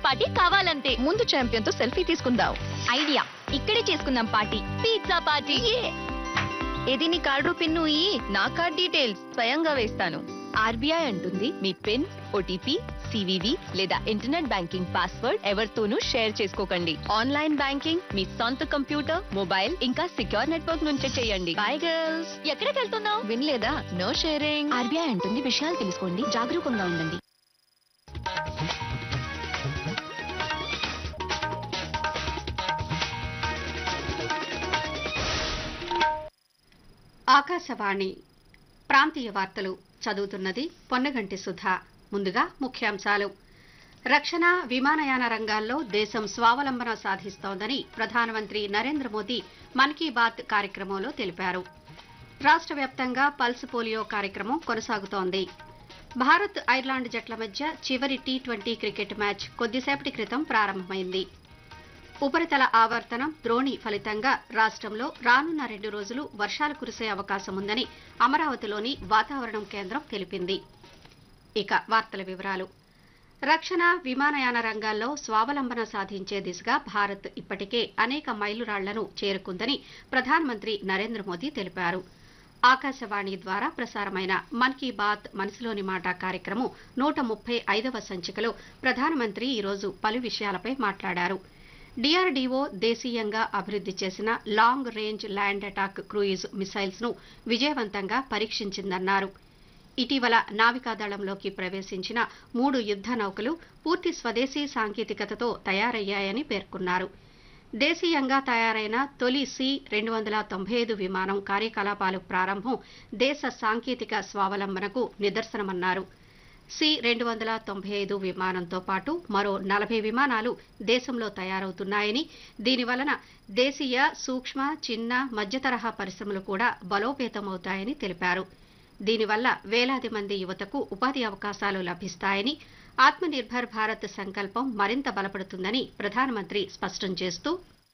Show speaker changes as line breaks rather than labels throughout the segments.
party కావాలంతే
ముందు champion తో selfie తీసుకుందాం
ఐడియా ఇక్కడే చేసుకుందాం పార్టీ పిజ్జా పార్టీ
ఇది నీ కార్డు పిన్ను ఈ నా కార్డ్ డీటెయిల్స్ స్వయంగా వేస్తాను
ఆర్బీఐ అంటుంది మీ పిన్ ఓటీపీ సివివి లేదా ఇంటర్నెట్ బ్యాంకింగ్ పాస్వర్డ్ ఎవరితోనూ షేర్ చేసుకోకండి
ఆన్లైన్ బ్యాంకింగ్
మీ సొంత కంప్యూటర్ మొబైల్ ఇంకా సిక్యూర్ నెట్వర్క్ నుంచే చేయండి
బై గర్ల్స్
ఎక్కడికి వెళ్తున్నావు
వినలేదా నో షేరింగ్
ఆర్బీఐ అంటుంది విషయాలు తెలుసుకోండి జాగరూకంగా ఉండండి
ఆకాశవాణి ప్రాంతీయ వార్తలు చదువుతున్నది పొన్నగంటి సుధా ముందుగా ముఖ్యాంశాలు రక్షణ విమానయాన రంగాల్లో దేశం స్వావలంబన సాధిస్తోందని ప్రధానమంత్రి నరేంద్ర మోదీ మన్ కీ బాత్ కార్యక్రమంలో తెలిపారు రాష్ట్ర వ్యాప్తంగా పల్స్ పోలియో కార్యక్రమం కొనసాగుతోంది భారత్ ఐర్లాండ్ జట్ల మధ్య చివరి టీ ట్వంటీ క్రికెట్ మ్యాచ్ కొద్దిసేపటి క్రితం ప్రారంభమైంది ఉపరితల ఆవర్తనం ద్రోణి ఫలితంగా రాష్ట్రంలో రానున్న రెండు రోజులు వర్షాలు కురిసే అవకాశం ఉందని అమరావతిలోని వాతావరణం కేంద్రం తెలిపింది ఇక వార్తల వివరాలు రక్షణ విమానయాన రంగాల్లో స్వావలంబన సాధించే దిశగా భారత్ ఇప్పటికే అనేక మైలురాళ్లను చేరుకుందని ప్రధానమంత్రి నరేంద్ర మోదీ తెలిపారు ఆకాశవాణి ద్వారా ప్రసారమైన మన్ కీ బాత్ మనసులోని మాట కార్యక్రమం నూట ముప్పై ఐదవ సంచికలో ప్రధానమంత్రి ఈరోజు పలు విషయాలపై మాట్లాడారు డిఆర్డీఓ దేశీయంగా అభివృద్ది చేసిన long range land attack cruise missiles ను విజయవంతంగా పరీక్షించిందన్నారు ఇటీవల నావికాదళంలోకి ప్రవేశించిన మూడు యుద్ధ నౌకలు పూర్తి స్వదేశీ సాంకేతికతతో తయారయ్యాయని పేర్కొన్నారు దేశీయంగా తయారైన తొలి సి రెండు వందల తొంభై ఐదు విమానం కార్యకలాపాలు ప్రారంభం దేశ సాంకేతిక స్వావలంబనకు నిదర్శనమన్నారు సి రెండు వందల తొంభై ఐదు విమానంతో పాటు మరో నలభై విమానాలు దేశంలో తయారవుతున్నాయని దీనివలన దేశీయ సూక్ష్మ చిన్న మధ్య తరహా పరిశ్రమలు కూడా బలోపేతమవుతాయని తెలిపారు దీనివల్ల వేలాది మంది యువతకు ఉపాధి అవకాశాలు లభిస్తాయని ఆత్మనిర్భర్ భారత్ సంకల్పం మరింత బలపడుతుందని ప్రధానమంత్రి స్పష్టం చేస్తూ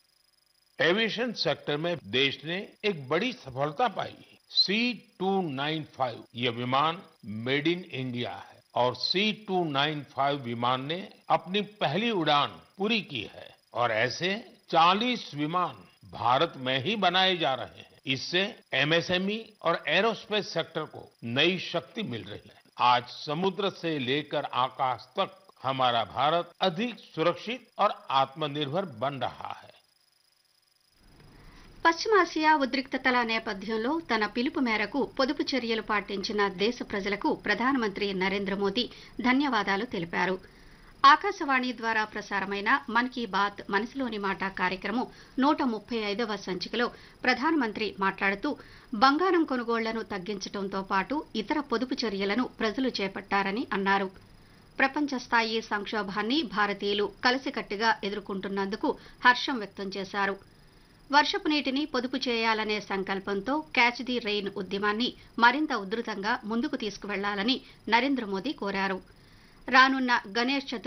एविएशन सेक्टर में देश ने एक बड़ी सफलता पाई सी टू नाइन फाइव ये विमान मेड इन इंडिया है और सी टू नाइन फाइव विमान ने अपनी पहली उड़ान पूरी की है और ऐसे 40 विमान भारत में ही बनाए जा रहे हैं इससे एमएसएमई और एरोस्पेस सेक्टर को नई शक्ति मिल रही है आज समुद्र से लेकर आकाश तक हमारा भारत अधिक सुरक्षित और आत्मनिर्भर बन रहा है
పశ్చిమాసియా ఉద్రిక్తతల నేపథ్యంలో తన పిలుపు మేరకు పొదుపు చర్యలు పాటించిన దేశ ప్రజలకు ప్రధానమంత్రి నరేంద్ర మోదీ ధన్యవాదాలు తెలిపారు ఆకాశవాణి ద్వారా ప్రసారమైన మన్ కీ బాత్ మనసులోని మాట కార్యక్రమం నూట ముప్పై ఐదవ సంచికలో ప్రధానమంత్రి మాట్లాడుతూ బంగారం కొనుగోళ్లను తగ్గించడంతో పాటు ఇతర పొదుపు చర్యలను ప్రజలు చేపట్టారని అన్నారు ప్రపంచ స్థాయి సంక్షోభాన్ని భారతీయులు కలిసికట్టుగా ఎదుర్కొంటున్నందుకు హర్షం వ్యక్తం చేశారు వర్షపు నీటిని పొదుపు చేయాలనే సంకల్పంతో క్యాచ్ ది రెయిన్ ఉద్యమాన్ని మరింత ఉధృతంగా ముందుకు తీసుకువెళ్లాలని నరేంద్ర మోదీ కోరారు రానున్న గణేష్ చతుర్థి